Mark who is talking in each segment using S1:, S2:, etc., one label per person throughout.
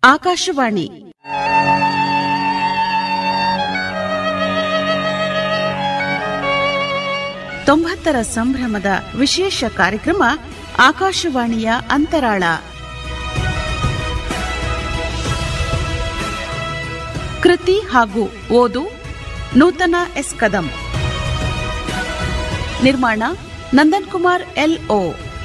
S1: ಆಕಾಶವಾಣಿ ತೊಂಬತ್ತರ ಸಂಭ್ರಮದ ವಿಶೇಷ ಕಾರ್ಯಕ್ರಮ ಆಕಾಶವಾಣಿಯ ಅಂತರಾಳ ಕೃತಿ ಹಾಗೂ ಓದು ನೂತನ ಎಸ್ ಕದಂ ನಿರ್ಮಾಣ ನಂದನ್ ಕುಮಾರ್ ಎಲ್ ಓ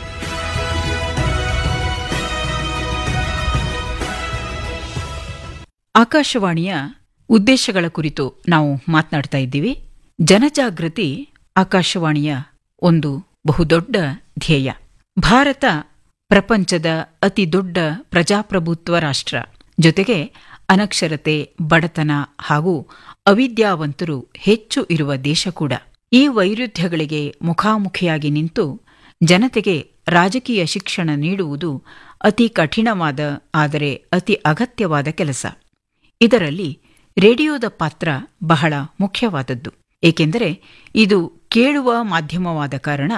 S2: ಆಕಾಶವಾಣಿಯ ಉದ್ದೇಶಗಳ ಕುರಿತು ನಾವು ಮಾತನಾಡ್ತಾ ಇದ್ದೀವಿ ಜನಜಾಗೃತಿ ಆಕಾಶವಾಣಿಯ ಒಂದು ಬಹುದೊಡ್ಡ ಧ್ಯೇಯ ಭಾರತ ಪ್ರಪಂಚದ ಅತಿ ದೊಡ್ಡ ಪ್ರಜಾಪ್ರಭುತ್ವ ರಾಷ್ಟ್ರ ಜೊತೆಗೆ ಅನಕ್ಷರತೆ ಬಡತನ ಹಾಗೂ ಅವಿದ್ಯಾವಂತರು ಹೆಚ್ಚು ಇರುವ ದೇಶ ಕೂಡ ಈ ವೈರುಧ್ಯಗಳಿಗೆ ಮುಖಾಮುಖಿಯಾಗಿ ನಿಂತು ಜನತೆಗೆ ರಾಜಕೀಯ ಶಿಕ್ಷಣ ನೀಡುವುದು ಅತಿ ಕಠಿಣವಾದ ಆದರೆ ಅತಿ ಅಗತ್ಯವಾದ ಕೆಲಸ ಇದರಲ್ಲಿ ರೇಡಿಯೋದ ಪಾತ್ರ ಬಹಳ ಮುಖ್ಯವಾದದ್ದು ಏಕೆಂದರೆ ಇದು ಕೇಳುವ ಮಾಧ್ಯಮವಾದ ಕಾರಣ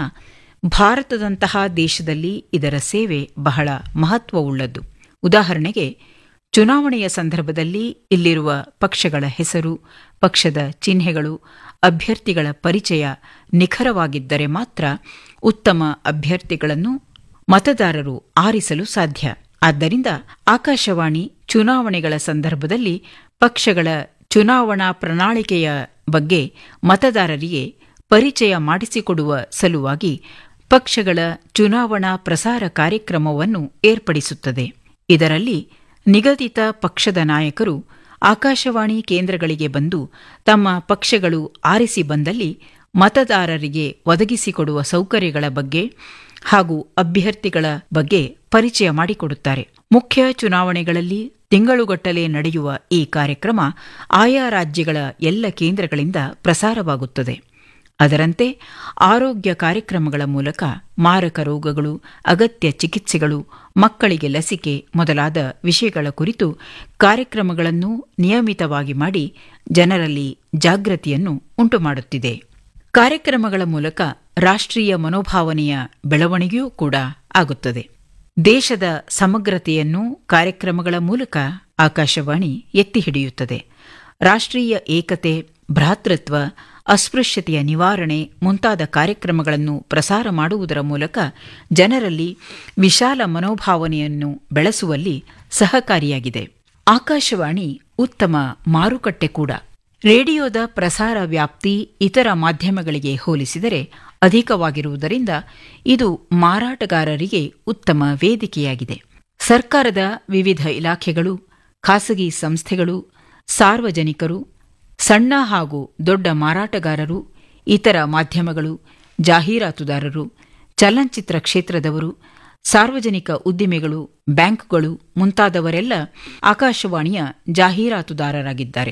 S2: ಭಾರತದಂತಹ ದೇಶದಲ್ಲಿ ಇದರ ಸೇವೆ ಬಹಳ ಮಹತ್ವವುಳ್ಳದ್ದು ಉದಾಹರಣೆಗೆ ಚುನಾವಣೆಯ ಸಂದರ್ಭದಲ್ಲಿ ಇಲ್ಲಿರುವ ಪಕ್ಷಗಳ ಹೆಸರು ಪಕ್ಷದ ಚಿಹ್ನೆಗಳು ಅಭ್ಯರ್ಥಿಗಳ ಪರಿಚಯ ನಿಖರವಾಗಿದ್ದರೆ ಮಾತ್ರ ಉತ್ತಮ ಅಭ್ಯರ್ಥಿಗಳನ್ನು ಮತದಾರರು ಆರಿಸಲು ಸಾಧ್ಯ ಆದ್ದರಿಂದ ಆಕಾಶವಾಣಿ ಚುನಾವಣೆಗಳ ಸಂದರ್ಭದಲ್ಲಿ ಪಕ್ಷಗಳ ಚುನಾವಣಾ ಪ್ರಣಾಳಿಕೆಯ ಬಗ್ಗೆ ಮತದಾರರಿಗೆ ಪರಿಚಯ ಮಾಡಿಸಿಕೊಡುವ ಸಲುವಾಗಿ ಪಕ್ಷಗಳ ಚುನಾವಣಾ ಪ್ರಸಾರ ಕಾರ್ಯಕ್ರಮವನ್ನು ಏರ್ಪಡಿಸುತ್ತದೆ ಇದರಲ್ಲಿ ನಿಗದಿತ ಪಕ್ಷದ ನಾಯಕರು ಆಕಾಶವಾಣಿ ಕೇಂದ್ರಗಳಿಗೆ ಬಂದು ತಮ್ಮ ಪಕ್ಷಗಳು ಆರಿಸಿ ಬಂದಲ್ಲಿ ಮತದಾರರಿಗೆ ಒದಗಿಸಿಕೊಡುವ ಸೌಕರ್ಯಗಳ ಬಗ್ಗೆ ಹಾಗೂ ಅಭ್ಯರ್ಥಿಗಳ ಬಗ್ಗೆ ಪರಿಚಯ ಮಾಡಿಕೊಡುತ್ತಾರೆ ಮುಖ್ಯ ಚುನಾವಣೆಗಳಲ್ಲಿ ತಿಂಗಳುಗಟ್ಟಲೆ ನಡೆಯುವ ಈ ಕಾರ್ಯಕ್ರಮ ಆಯಾ ರಾಜ್ಯಗಳ ಎಲ್ಲ ಕೇಂದ್ರಗಳಿಂದ ಪ್ರಸಾರವಾಗುತ್ತದೆ ಅದರಂತೆ ಆರೋಗ್ಯ ಕಾರ್ಯಕ್ರಮಗಳ ಮೂಲಕ ಮಾರಕ ರೋಗಗಳು ಅಗತ್ಯ ಚಿಕಿತ್ಸೆಗಳು ಮಕ್ಕಳಿಗೆ ಲಸಿಕೆ ಮೊದಲಾದ ವಿಷಯಗಳ ಕುರಿತು ಕಾರ್ಯಕ್ರಮಗಳನ್ನು ನಿಯಮಿತವಾಗಿ ಮಾಡಿ ಜನರಲ್ಲಿ ಜಾಗೃತಿಯನ್ನು ಉಂಟುಮಾಡುತ್ತಿದೆ ಕಾರ್ಯಕ್ರಮಗಳ ಮೂಲಕ ರಾಷ್ಟ್ರೀಯ ಮನೋಭಾವನೆಯ ಬೆಳವಣಿಗೆಯೂ ಕೂಡ ಆಗುತ್ತದೆ ದೇಶದ ಸಮಗ್ರತೆಯನ್ನು ಕಾರ್ಯಕ್ರಮಗಳ ಮೂಲಕ ಆಕಾಶವಾಣಿ ಎತ್ತಿ ಹಿಡಿಯುತ್ತದೆ ರಾಷ್ಟ್ರೀಯ ಏಕತೆ ಭ್ರಾತೃತ್ವ ಅಸ್ಪೃಶ್ಯತೆಯ ನಿವಾರಣೆ ಮುಂತಾದ ಕಾರ್ಯಕ್ರಮಗಳನ್ನು ಪ್ರಸಾರ ಮಾಡುವುದರ ಮೂಲಕ ಜನರಲ್ಲಿ ವಿಶಾಲ ಮನೋಭಾವನೆಯನ್ನು ಬೆಳೆಸುವಲ್ಲಿ ಸಹಕಾರಿಯಾಗಿದೆ ಆಕಾಶವಾಣಿ ಉತ್ತಮ ಮಾರುಕಟ್ಟೆ ಕೂಡ ರೇಡಿಯೋದ ಪ್ರಸಾರ ವ್ಯಾಪ್ತಿ ಇತರ ಮಾಧ್ಯಮಗಳಿಗೆ ಹೋಲಿಸಿದರೆ ಅಧಿಕವಾಗಿರುವುದರಿಂದ ಇದು ಮಾರಾಟಗಾರರಿಗೆ ಉತ್ತಮ ವೇದಿಕೆಯಾಗಿದೆ ಸರ್ಕಾರದ ವಿವಿಧ ಇಲಾಖೆಗಳು ಖಾಸಗಿ ಸಂಸ್ಥೆಗಳು ಸಾರ್ವಜನಿಕರು ಸಣ್ಣ ಹಾಗೂ ದೊಡ್ಡ ಮಾರಾಟಗಾರರು ಇತರ ಮಾಧ್ಯಮಗಳು ಜಾಹೀರಾತುದಾರರು ಚಲನಚಿತ್ರ ಕ್ಷೇತ್ರದವರು ಸಾರ್ವಜನಿಕ ಉದ್ದಿಮೆಗಳು ಬ್ಯಾಂಕ್ಗಳು ಮುಂತಾದವರೆಲ್ಲ ಆಕಾಶವಾಣಿಯ ಜಾಹೀರಾತುದಾರರಾಗಿದ್ದಾರೆ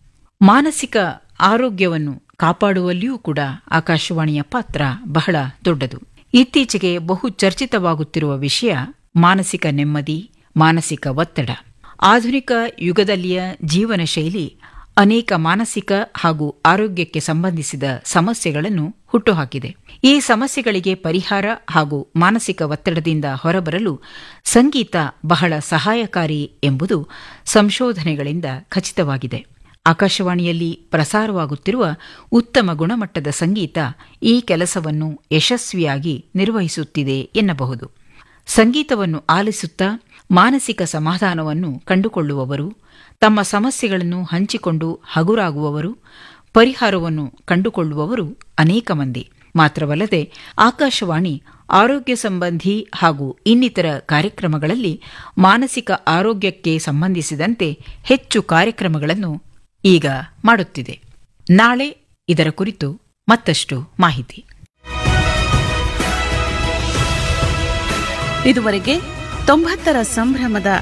S2: ಮಾನಸಿಕ ಆರೋಗ್ಯವನ್ನು ಕಾಪಾಡುವಲ್ಲಿಯೂ ಕೂಡ ಆಕಾಶವಾಣಿಯ ಪಾತ್ರ ಬಹಳ ದೊಡ್ಡದು ಇತ್ತೀಚೆಗೆ ಬಹು ಚರ್ಚಿತವಾಗುತ್ತಿರುವ ವಿಷಯ ಮಾನಸಿಕ ನೆಮ್ಮದಿ ಮಾನಸಿಕ ಒತ್ತಡ ಆಧುನಿಕ ಯುಗದಲ್ಲಿಯ ಜೀವನ ಶೈಲಿ ಅನೇಕ ಮಾನಸಿಕ ಹಾಗೂ ಆರೋಗ್ಯಕ್ಕೆ ಸಂಬಂಧಿಸಿದ ಸಮಸ್ಯೆಗಳನ್ನು ಹುಟ್ಟುಹಾಕಿದೆ ಈ ಸಮಸ್ಯೆಗಳಿಗೆ ಪರಿಹಾರ ಹಾಗೂ ಮಾನಸಿಕ ಒತ್ತಡದಿಂದ ಹೊರಬರಲು ಸಂಗೀತ ಬಹಳ ಸಹಾಯಕಾರಿ ಎಂಬುದು ಸಂಶೋಧನೆಗಳಿಂದ ಖಚಿತವಾಗಿದೆ ಆಕಾಶವಾಣಿಯಲ್ಲಿ ಪ್ರಸಾರವಾಗುತ್ತಿರುವ ಉತ್ತಮ ಗುಣಮಟ್ಟದ ಸಂಗೀತ ಈ ಕೆಲಸವನ್ನು ಯಶಸ್ವಿಯಾಗಿ ನಿರ್ವಹಿಸುತ್ತಿದೆ ಎನ್ನಬಹುದು ಸಂಗೀತವನ್ನು ಆಲಿಸುತ್ತಾ ಮಾನಸಿಕ ಸಮಾಧಾನವನ್ನು ಕಂಡುಕೊಳ್ಳುವವರು ತಮ್ಮ ಸಮಸ್ಯೆಗಳನ್ನು ಹಂಚಿಕೊಂಡು ಹಗುರಾಗುವವರು ಪರಿಹಾರವನ್ನು ಕಂಡುಕೊಳ್ಳುವವರು ಅನೇಕ ಮಂದಿ ಮಾತ್ರವಲ್ಲದೆ ಆಕಾಶವಾಣಿ ಆರೋಗ್ಯ ಸಂಬಂಧಿ ಹಾಗೂ ಇನ್ನಿತರ ಕಾರ್ಯಕ್ರಮಗಳಲ್ಲಿ ಮಾನಸಿಕ ಆರೋಗ್ಯಕ್ಕೆ ಸಂಬಂಧಿಸಿದಂತೆ ಹೆಚ್ಚು ಕಾರ್ಯಕ್ರಮಗಳನ್ನು ಈಗ ಮಾಡುತ್ತಿದೆ ನಾಳೆ ಇದರ ಕುರಿತು ಮತ್ತಷ್ಟು ಮಾಹಿತಿ
S1: ಇದುವರೆಗೆ ತೊಂಬತ್ತರ ಸಂಭ್ರಮದ